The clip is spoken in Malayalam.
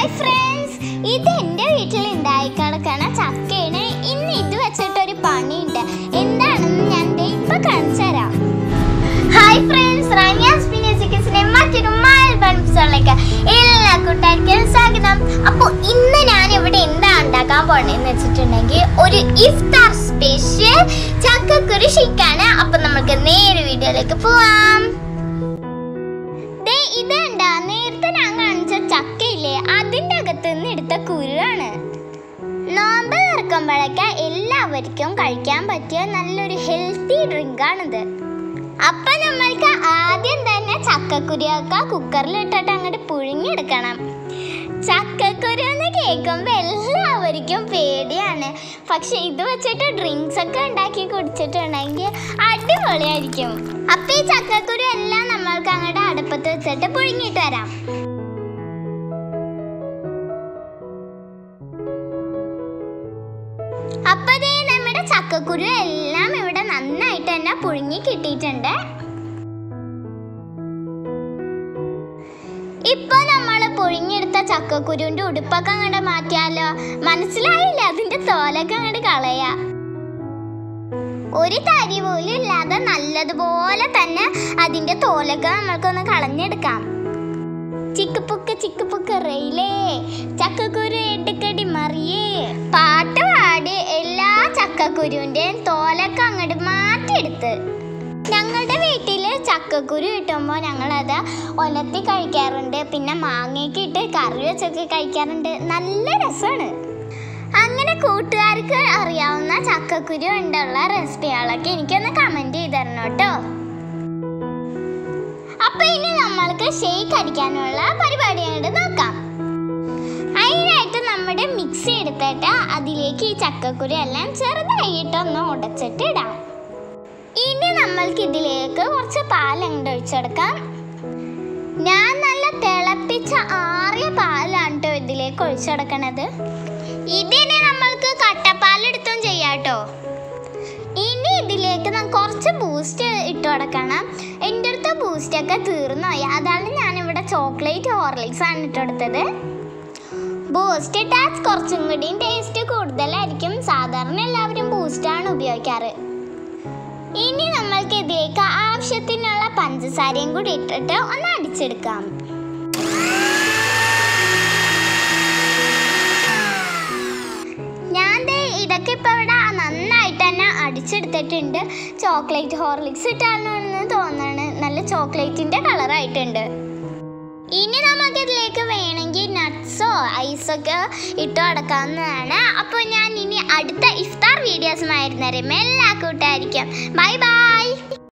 ഹായ് ഫ്രണ്ട്സ് ഇത് എൻ്റെ വീട്ടിൽ ഉണ്ടായി കിടക്കണ ചക്കയാണ് ഇന്ന് ഇത് വെച്ചിട്ടൊരു പണിയുണ്ട് എന്താണെന്ന് ഞാൻ ദേ ഇപ്പൊ കാണിച്ചു തരാം ഹായ് ഫ്രണ്ട്സ് റാനിയാസ് ഫിനിസിക്കിസിന്റെ മറ്റൊരു മാൽബൺസിലേക്ക് എല്ലാ കൂട്ടുകാർക്കും സ്വാഗതം അപ്പോൾ ഇന്ന് ഞാൻ ഇവിടെ എന്താ ഉണ്ടാക്കാൻ പോണെന്ന് വെച്ചിട്ടുണ്ടെങ്കിൽ ഒരു ഇഫ്താർ സ്പെഷ്യൽ ചക്കക്കുരു ഷിക്കാണ് അപ്പൊ നമുക്ക് നേരെ വീഡിയോയിലേക്ക് പോവാം ദേ ഇതെന്താ നേരത്തെ ഞാൻ കാണിച്ച ചക്കയില്ലേ അതിന്റെ അകത്ത് നിന്ന് എടുത്ത കുരുവാണ് നോമ്പ് തുറക്കുമ്പോഴൊക്കെ എല്ലാവർക്കും കഴിക്കാൻ പറ്റിയ നല്ലൊരു ഹെൽത്തി ഡ്രിങ്ക് ആണിത് അപ്പൊ നമ്മൾക്ക് ആദ്യം തന്നെ ചക്കക്കുരുയൊക്കെ കുക്കറിൽ ഇട്ടിട്ട് അങ്ങോട്ട് പുഴുങ്ങിയെടുക്കണം ചക്കക്കുരു എന്ന് കേൾക്കുമ്പോൾ എല്ലാവർക്കും പേടിയാണ് പക്ഷെ ഇത് വെച്ചിട്ട് ഡ്രിങ്ക്സ് ഒക്കെ ഉണ്ടാക്കി കുടിച്ചിട്ടുണ്ടെങ്കിൽ അടിപൊളിയായിരിക്കും അപ്പൊ ഈ ചക്കക്കുരു എല്ലാം നമ്മൾക്ക് അങ്ങോട്ട് അടുപ്പത്ത് വെച്ചിട്ട് പുഴുങ്ങിയിട്ട് വരാം അപ്പൊ ദേ നമ്മുടെ ചക്കക്കുരു എല്ലാം ഇവിടെ നന്നായിട്ട് തന്നെ പുഴുങ്ങി കിട്ടിയിട്ടുണ്ട് ഇപ്പൊ നമ്മൾ പുഴുങ്ങിയെടുത്ത ചക്കക്കുരുവിന്റെ ഉടുപ്പൊക്കെ അങ്ങോട്ട് മാറ്റിയാലോ മനസ്സിലായില്ല അതിന്റെ തോലൊക്കെ അങ്ങോട്ട് കളയാ ഒരു തരി പോലും ഇല്ലാതെ നല്ലതുപോലെ തന്നെ അതിന്റെ തോലൊക്കെ നമ്മൾക്കൊന്ന് കളഞ്ഞെടുക്കാം ചിക്കുപുക്ക് ചിക്കുപുക്ക് റെയിലേ ചക്കക്കുരു എടുക്കടി മറിയേ പാട്ട് പാടി എല്ലാ ചക്കക്കുരുവിന്റെയും തോലൊക്കെ അങ്ങോട്ട് മാറ്റിയെടുത്ത് ഞങ്ങളുടെ വീട്ടിൽ ചക്കക്കുരു കിട്ടുമ്പോൾ ഞങ്ങളത് ഒലത്തി കഴിക്കാറുണ്ട് പിന്നെ മാങ്ങയൊക്കെ ഇട്ട് കറി വെച്ചൊക്കെ കഴിക്കാറുണ്ട് നല്ല രസമാണ് അങ്ങനെ കൂട്ടുകാർക്ക് അറിയാവുന്ന ചക്കക്കുരു കൊണ്ടുള്ള റെസിപ്പികളൊക്കെ എനിക്കൊന്ന് കമൻറ്റ് ചെയ്ത് തരണം കേട്ടോ അപ്പൊ ഇനി നമ്മൾക്ക് ഷേക്ക് അടിക്കാനുള്ള പരിപാടിയായിട്ട് നോക്കാം അതിനായിട്ട് നമ്മുടെ മിക്സി എടുത്തിട്ട് അതിലേക്ക് ഈ ചക്കക്കുരു എല്ലാം ചെറുതായിട്ടൊന്ന് ഉടച്ചിട്ട് ഇടാം ഇനി നമ്മൾക്ക് ഇതിലേക്ക് കുറച്ച് പാൽ അങ്ങോട്ട് ഒഴിച്ചെടുക്കാം ഞാൻ നല്ല തിളപ്പിച്ച ആറിയ പാലാണ് കേട്ടോ ഇതിലേക്ക് ഒഴിച്ചെടുക്കണത് ഇതിനെ നമ്മൾക്ക് കട്ടപ്പാലെടുത്തും ചെയ്യാം കേട്ടോ ഇനി ഇതിലേക്ക് നാം കുറച്ച് ബൂസ്റ്റ് ഇട്ട് കൊടുക്കണം എൻ്റെ അടുത്ത് ബൂസ്റ്റ് ഒക്കെ തീർന്നു പോയി അതാണ് ഞാനിവിടെ ചോക്ലേറ്റ് ഹോർലിക്സ് ആണ് ഇട്ടെടുത്തത് ബൂസ്റ്റ് ഇട്ടാൽ കുറച്ചും കൂടിയും ടേസ്റ്റ് കൂടുതലായിരിക്കും സാധാരണ എല്ലാവരും ബൂസ്റ്റാണ് ഉപയോഗിക്കാറ് ഇനി നമ്മൾക്ക് ഇതിലേക്ക് ആവശ്യത്തിനുള്ള പഞ്ചസാരയും കൂടി ഇട്ടിട്ട് ഒന്ന് അടിച്ചെടുക്കാം ഞാൻ ദേ ഇതൊക്കെ ഇപ്പൊ ഇവിടെ നന്നായിട്ട് തന്നെ അടിച്ചെടുത്തിട്ടുണ്ട് ചോക്ലേറ്റ് ഹോർലിക്സ് ഇട്ടാണെന്ന് തോന്നാണ് നല്ല ചോക്ലേറ്റിന്റെ കളറായിട്ടുണ്ട് ഇനി നമുക്ക് ഇതിലേക്ക് വേണമെങ്കിൽ നട്ട്സോ ഐസൊക്കെ ഇട്ട് അടക്കാവുന്നതാണ് അപ്പോൾ ഞാൻ ഇനി അടുത്ത ഇഫ്താർ വീഡിയോസുമായിരുന്നേരം എല്ലാ കൂട്ടായിരിക്കും ബൈ ബൈ